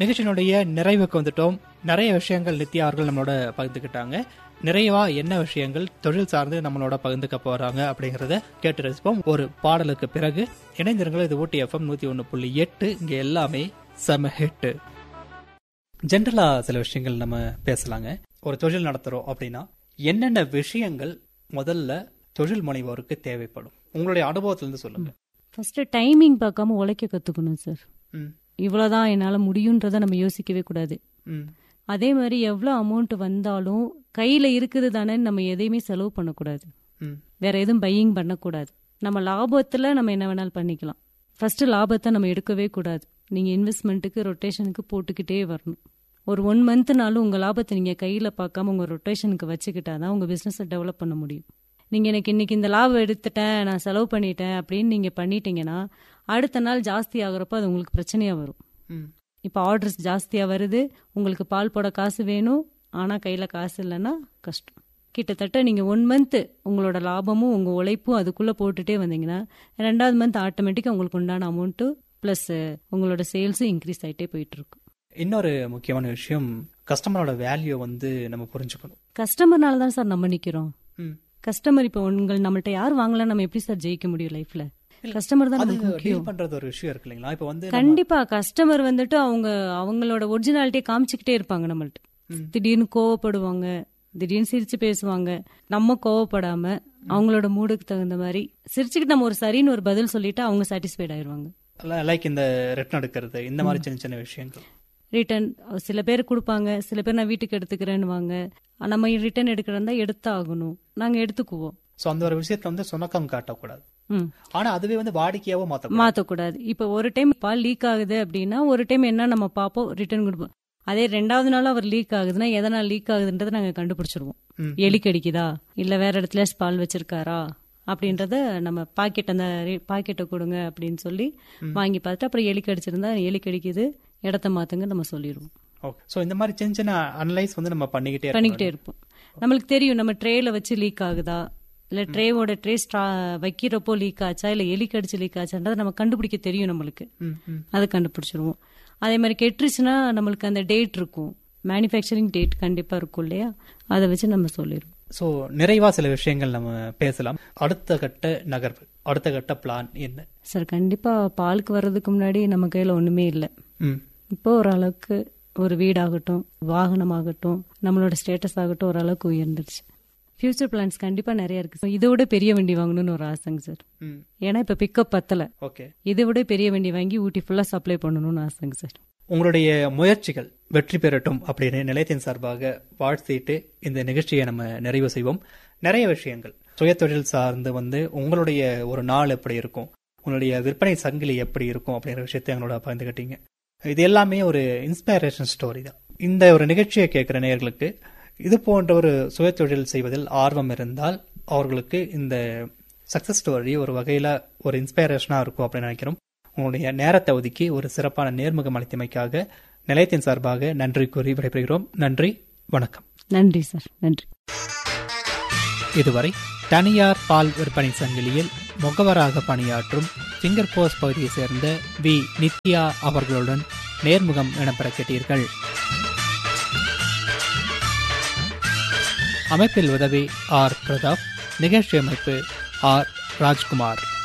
நிகழ்ச்சியினுடைய நிறைவுக்கு வந்துட்டோம் நிறைய விஷயங்கள் நித்யா அவர்கள் நம்மளோட பகிர்ந்துக்கிட்டாங்க நிறைவா என்ன விஷயங்கள் தொழில் சார்ந்து நம்மளோட பகிர்ந்துக்க போறாங்க அப்படிங்கறத கேட்டு ரசிப்போம் ஒரு பாடலுக்கு பிறகு இணைந்திருங்கள் இது ஊட்டி எஃப்எம் நூத்தி ஒன்னு புள்ளி எட்டு இங்க எல்லாமே செம ஹிட்டு ஜென்ரலா சில விஷயங்கள் நம்ம பேசலாங்க ஒரு தொழில் நடத்துறோம் அப்படின்னா என்னென்ன விஷயங்கள் முதல்ல தொழில் முனைவோருக்கு தேவைப்படும் உங்களுடைய அனுபவத்துல இருந்து சொல்லுங்க ஃபர்ஸ்ட் டைமிங் பார்க்காம உழைக்க கத்துக்கணும் சார் ம், இவ்வளவுதான் என்னால முடியுன்றத நம்ம யோசிக்கவே கூடாது ம், அதே மாதிரி எவ்வளவு அமௌண்ட் வந்தாலும் கையில இருக்குது தானே நம்ம எதையுமே செலவு பண்ணக்கூடாது ம், வேற எதுவும் பையிங் பண்ணக்கூடாது நம்ம லாபத்துல நம்ம என்ன வேணாலும் பண்ணிக்கலாம் ஃபர்ஸ்ட் லாபத்தை நம்ம எடுக்கவே கூடாது நீங்க இன்வெஸ்ட்மெண்ட்டுக்கு ரொட்டேஷனுக்கு போட்டுக்கிட்டே வரணும் ஒரு ஒன் மந்த்னாலும் உங்க லாபத்தை நீங்க கையில பார்க்காம உங்க ரொட்டேஷனுக்கு வச்சுக்கிட்டாதான் உங்க பிசினஸை டெவலப் பண்ண முடியும் நீங்க எனக்கு இன்னைக்கு இந்த லாபம் எடுத்துட்டேன் நான் செலவு பண்ணிட்டேன் அப்படின்னு நீங்க பண்ணிட்டீங்கன்னா அடுத்த நாள் ஜாஸ்தி ஆகுறப்ப அது உங்களுக்கு பிரச்சனையா வரும் ம், இப்போ ஆர்டர்ஸ் ஜாஸ்தியா வருது உங்களுக்கு பால் போட காசு வேணும் ஆனா கையில காசு இல்லைன்னா கஷ்டம் கிட்டத்தட்ட நீங்க ஒன் மந்த் உங்களோட லாபமும் உங்க உழைப்பும் அதுக்குள்ள போட்டுட்டே வந்தீங்கன்னா ரெண்டாவது மந்த் ஆட்டோமேட்டிக்கா உங்களுக்கு உண்டான அமௌண்ட்டு பிளஸ் உங்களோட சேல்ஸும் இன்க்ரீஸ் ஆயிட்டே போயிட்டு இருக்கும் இன்னொரு முக்கியமான விஷயம் கஸ்டமரோட வேல்யூ வந்து நம்ம புரிஞ்சுக்கணும் கஸ்டமர்னால தான் சார் நம்ம நிக்கிறோம் ம். கஸ்டமர் இப்போ உங்கள் நம்மள்ட்ட யார் வாங்கல நம்ம எப்படி சார் ஜெயிக்க முடியும் லைஃப்ல கஸ்டமர் தான் அது நமக்கு முக்கியம் டீல் பண்றது ஒரு விஷயம் இருக்கு இல்லைங்களா இப்ப வந்து நம்ம- கண்டிப்பா கஸ்டமர் வந்துட்டு அவங்க அவங்களோட ஒரிஜினாலிட்டியை காமிச்சுக்கிட்டே இருப்பாங்க நம்மள்ட்ட ம். திடீர்னு கோவப்படுவாங்க திடீர்னு சிரிச்சு பேசுவாங்க நம்ம கோவப்படாம அவங்களோட மூடுக்கு தகுந்த மாதிரி சிரிச்சுக்கிட்டு நம்ம ஒரு சரின்னு ஒரு பதில் சொல்லிட்டு அவங்க சாட்டிஸ்ஃபைட் ஆயிருவாங்க லைக் இந்த ரிட்டன் எடுக்கிறது இந்த மாதிரி சின்ன சின்ன விஷயங்கள் ரிட்டர்ன் சில பேர் கொடுப்பாங்க சில பேர் நான் வீட்டுக்கு எடுத்துக்கிறேன்னுவாங்க நம்ம ரிட்டர்ன் எடுக்கிறதா எடுத்து ஆகணும் நாங்க எடுத்துக்குவோம் சோ அந்த ஒரு விஷயத்துல வந்து சுணக்கம் காட்டக்கூடாது ம் ஆனா அதுவே வந்து வாடிக்கையாவோ மாத்த மாத்தக்கூடாது இப்ப ஒரு டைம் பால் லீக் ஆகுது அப்படின்னா ஒரு டைம் என்ன நம்ம பார்ப்போம் ரிட்டர்ன் கொடுப்போம் அதே ரெண்டாவது நாள் அவர் லீக் ஆகுதுன்னா எதனால் லீக் ஆகுதுன்றதை நாங்க கண்டுபிடிச்சிருவோம் ம். எலி கடிக்குதா இல்ல வேற இடத்துல பால் வச்சிருக்காரா அப்படின்றத நம்ம பாக்கெட் அந்த பாக்கெட்டை கொடுங்க அப்படின்னு சொல்லி வாங்கி பார்த்துட்டு அப்புறம் எலி கடிச்சிருந்தா எலி கடிக்குது இடத்த மாத்துங்க நம்ம சொல்லிடுவோம் ஓகே சோ இந்த மாதிரி சின்ன சின்ன அனலைஸ் வந்து நம்ம பண்ணிக்கிட்டே இருக்கணும். பண்ணிக்கிட்டே இருப்போம் நம்மளுக்கு தெரியும் நம்ம ட்ரேல வச்சு லீக் ஆகுதா இல்ல ட்ரேவோட ட்ரே ஸ்ட்ரா வைக்கிறப்போ லீக் ஆச்சா இல்ல எலி கடிச்சு லீக் ஆச்சான்றதை நம்ம கண்டுபிடிக்க தெரியும் நம்மளுக்கு ம், ம். அதை கண்டுபிடிச்சிருவோம் அதே மாதிரி கெட்டுருச்சுன்னா நம்மளுக்கு அந்த டேட் இருக்கும் மேனுஃபேக்சரிங் டேட் கண்டிப்பா இருக்கும் இல்லையா அதை வச்சு நம்ம சொல்லிடுவோம் சோ நிறைவா சில விஷயங்கள் நம்ம பேசலாம் அடுத்த கட்ட நகர்வு அடுத்த கட்ட பிளான் என்ன சார் கண்டிப்பா பாலுக்கு வர்றதுக்கு முன்னாடி நம்ம கையில ஒண்ணுமே இல்லை ம், இப்போ ஓரளவுக்கு ஒரு வீடாகட்டும் வாகனமாகட்டும் நம்மளோட ஸ்டேட்டஸ் ஆகட்டும் ஓரளவுக்கு உயர்ந்துருச்சு ஃபியூச்சர் பிளான்ஸ் கண்டிப்பா நிறைய இருக்கு இதை விட பெரிய வண்டி வாங்கணும்னு ஒரு ஆசைங்க சார் ம். ஏன்னா இப்ப பிக்கப் பத்தல ஓகே இதை விட பெரிய வண்டி வாங்கி ஊட்டி ஃபுல்லா சப்ளை பண்ணணும்னு ஆசைங்க சார் உங்களுடைய முயற்சிகள் வெற்றி பெறட்டும் அப்படின்னு நிலையத்தின் சார்பாக வாழ்த்திட்டு இந்த நிகழ்ச்சியை நம்ம நிறைவு செய்வோம் நிறைய விஷயங்கள் சுயதொழில் சார்ந்து வந்து உங்களுடைய ஒரு நாள் எப்படி இருக்கும் உங்களுடைய விற்பனை சங்கிலி எப்படி இருக்கும் அப்படிங்கிற விஷயத்தை எங்களோட பகிர்ந்துக்கிட்டீங்க இது எல்லாமே ஒரு இன்ஸ்பைரேஷன் ஸ்டோரி தான் இந்த ஒரு நிகழ்ச்சியை கேட்கிற நேயர்களுக்கு இது போன்ற ஒரு சுயதொழில் செய்வதில் ஆர்வம் இருந்தால் அவர்களுக்கு இந்த சக்சஸ் ஸ்டோரி ஒரு வகையில ஒரு இன்ஸ்பைரேஷனா இருக்கும் அப்படின்னு நினைக்கிறோம் உங்களுடைய நேரத்தை ஒதுக்கி ஒரு சிறப்பான நேர்முகம் அளித்தமைக்காக நிலையத்தின் சார்பாக நன்றி கூறி விடைபெறுகிறோம் நன்றி வணக்கம் நன்றி சார் நன்றி இதுவரை தனியார் பால் விற்பனை சங்கிலியில் முகவராக பணியாற்றும் ஃபிங்கர் போஸ்ட் பகுதியைச் சேர்ந்த வி நித்யா அவர்களுடன் நேர்முகம் இடம்பெற கேட்டீர்கள் அமைப்பில் உதவி ஆர் பிரதாப் நிகழ்ச்சி அமைப்பு ஆர் ராஜ்குமார்